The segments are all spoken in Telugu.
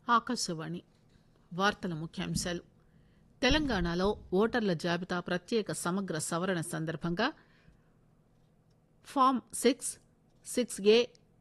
ఆకాశవాణి వార్తల ముఖ్యాంశాలు తెలంగాణలో ఓటర్ల జాబితా ప్రత్యేక సమగ్ర సవరణ సందర్భంగా form six six A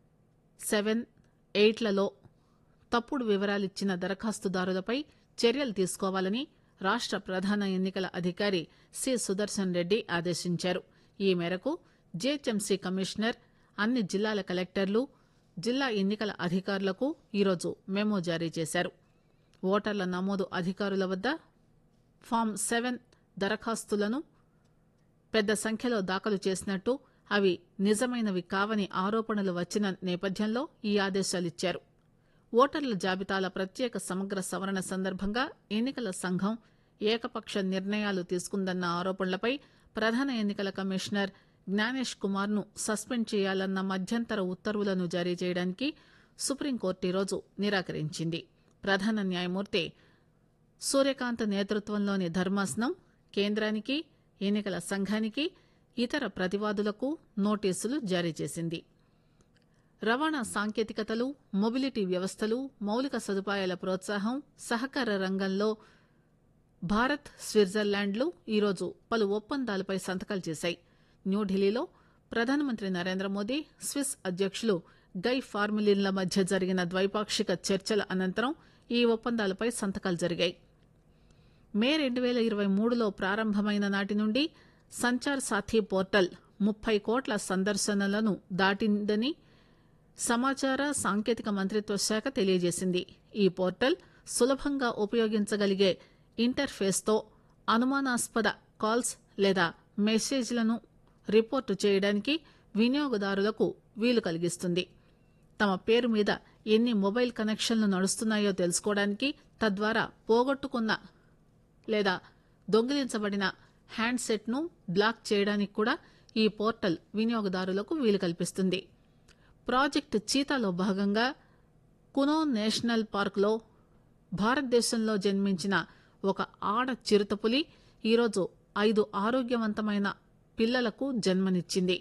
seven ఎయిట్లలో తప్పుడు వివరాలిచ్చిన దరఖాస్తుదారులపై చర్యలు తీసుకోవాలని రాష్ట ప్రధాన ఎన్నికల అధికారి సి సుదర్శన్ రెడ్డి ఆదేశించారు ఈ మేరకు జీహెచ్ఎంసీ కమిషనర్ అన్ని జిల్లాల కలెక్టర్లు జిల్లా ఎన్నికల అధికారులకు ఈరోజు మెమో జారీ చేశారు ఓటర్ల నమోదు అధికారుల వద్ద ఫామ్ సెవెన్ దరఖాస్తులను పెద్ద సంఖ్యలో దాఖలు చేసినట్టు అవి నిజమైనవి కావని ఆరోపణలు వచ్చిన నేపథ్యంలో ఈ ఆదేశాలిచ్చారు ఓటర్ల జాబితాల ప్రత్యేక సమగ్ర సవరణ సందర్భంగా ఎన్నికల సంఘం ఏకపక్ష నిర్ణయాలు తీసుకుందన్న ఆరోపణలపై ప్రధాన ఎన్నికల కమిషనర్ జ్ఞానేష్ కుమార్ ను సస్పెండ్ చేయాలన్న మధ్యంతర ఉత్తర్వులను జారీ చేయడానికి సుప్రీంకోర్టు ఈరోజు నిరాకరించింది ప్రధాన న్యాయమూర్తి సూర్యకాంత్ నేతృత్వంలోని ధర్మాసనం కేంద్రానికి ఎన్నికల సంఘానికి ఇతర ప్రతివాదులకు నోటీసులు జారీ చేసింది రవాణా సాంకేతికతలు మొబిలిటీ వ్యవస్థలు మౌలిక సదుపాయాల ప్రోత్సాహం సహకార రంగంలో భారత్ స్విట్జర్లాండ్లు ఈరోజు పలు ఒప్పందాలపై సంతకాలు చేశాయి న్యూఢిల్లీలో ప్రధానమంత్రి నరేంద్ర మోదీ స్విస్ అధ్యకులు గై ఫార్మిలిన్ల మధ్య జరిగిన ద్వైపాక్షిక చర్చల అనంతరం ఈ ఒప్పందాలపై సంతకాలు జరిగాయి మే రెండు పేల ఇరవై మూడులో ప్రారంభమైన నాటి నుండి సంచార్ సాథీ పోర్టల్ ముప్పై కోట్ల సందర్శనలను దాటిందని సమాచార సాంకేతిక మంత్రిత్వ శాఖ తెలియజేసింది ఈ పోర్టల్ సులభంగా ఉపయోగించగలిగే ఇంటర్ఫేస్తో అనుమానాస్పద కాల్స్ లేదా మెసేజ్లను రిపోర్టు చేయడానికి వినియోగదారులకు వీలు కలిగిస్తుంది తమ పేరు మీద ఎన్ని మొబైల్ కనెక్షన్లు నడుస్తున్నాయో తెలుసుకోవడానికి తద్వారా పోగొట్టుకున్న లేదా దొంగిలించబడిన హ్యాండ్సెట్ను బ్లాక్ చేయడానికి కూడా ఈ పోర్టల్ వినియోగదారులకు వీలు కల్పిస్తుంది ప్రాజెక్టు చీతాలో భాగంగా కునో నేషనల్ పార్క్లో భారతదేశంలో జన్మించిన ఒక ఆడ చిరుతపులి ఈరోజు ఐదు ఆరోగ్యవంతమైన పిల్లలకు జన్మనిచ్చింది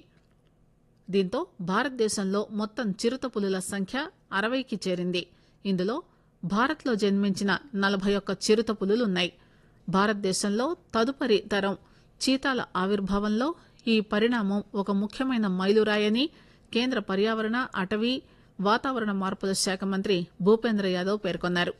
దీంతో భారతదేశంలో మొత్తం చిరుతపులుల సంఖ్య అరవైకి చేరింది ఇందులో భారత్లో జన్మించిన నలభై ఒక్క చిరుతపులులున్నాయి భారతదేశంలో తదుపరి తరం చీతాల ఆవిర్భావంలో ఈ పరిణామం ఒక ముఖ్యమైన మైలురాయని కేంద్ర పర్యావరణ అటవీ వాతావరణ మార్పుల శాఖ మంత్రి భూపేంద్ర యాదవ్ పేర్కొన్నారు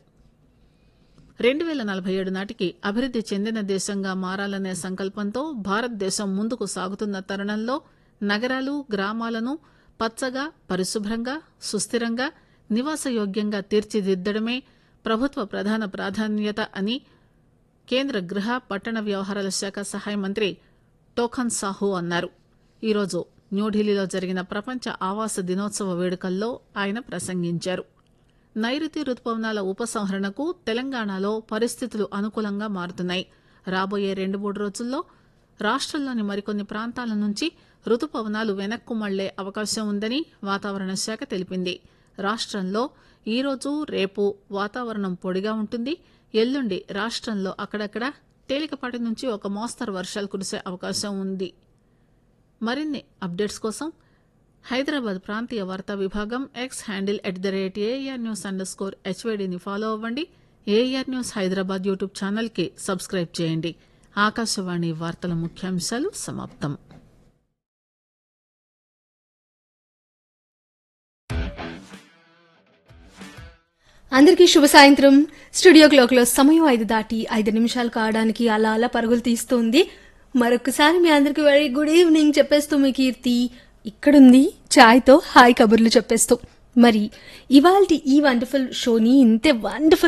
రెండు పేల నలభై ఏడు నాటికి అభివృద్ది చెందిన దేశంగా మారాలనే సంకల్పంతో భారతదేశం ముందుకు సాగుతున్న తరుణంలో నగరాలు గ్రామాలను పచ్చగా పరిశుభ్రంగా సుస్థిరంగా నివాసయోగ్యంగా తీర్చిదిద్దడమే ప్రభుత్వ ప్రధాన ప్రాధాన్యత అని కేంద్ర గృహ పట్టణ వ్యవహారాల శాఖ సహాయ మంత్రి టోఖన్ సాహు అన్నారు ఈరోజు న్యూఢిల్లీలో జరిగిన ప్రపంచ ఆవాస దినోత్సవ వేడుకల్లో ఆయన ప్రసంగించారు నైరుతి రుతుపవనాల ఉపసంహరణకు తెలంగాణలో పరిస్థితులు అనుకూలంగా మారుతున్నాయి రాబోయే రెండు మూడు రోజుల్లో రాష్టంలోని మరికొన్ని ప్రాంతాల నుంచి రుతుపవనాలు వెనక్కు మళ్లే అవకాశం ఉందని వాతావరణ శాఖ తెలిపింది రాష్టంలో ఈరోజు రేపు వాతావరణం పొడిగా ఉంటుంది ఎల్లుండి రాష్టంలో అక్కడక్కడ తేలికపాటి నుంచి ఒక మోస్తరు వర్షాలు కురిసే అవకాశం ఉంది మరిన్ని అప్డేట్స్ కోసం హైదరాబాద్ ప్రాంతీయ వార్తా విభాగం X handle at the rate A R news under score హెచ్వైడీని ఫాలో అవ్వండి ఏఆర్ న్యూస్ హైదరాబాద్ యూట్యూబ్ ఛానల్కి సబ్స్క్రైబ్ చేయండి ఆకాశవాణి వార్తల ముఖ్యాంశాలు సమాప్తం అందరికీ శుభ సాయంత్రం స్టూడియో క్లాక్లో సమయం ఐదు దాటి ఐదు నిమిషాలు కావడానికి అలా అలా పరుగులు తీస్తుంది మరొకసారి మీ అందరికి వెరీ గుడ్ ఈవినింగ్ చెప్పేస్తూ మీ కీర్తి ఇక్కడుంది ఛాయ్తో హాయ్ కబుర్లు చెప్పేస్తూ మరి ఇవాళ ఈ వండర్ఫుల్ షోని ఇంతే వండర్ఫుల్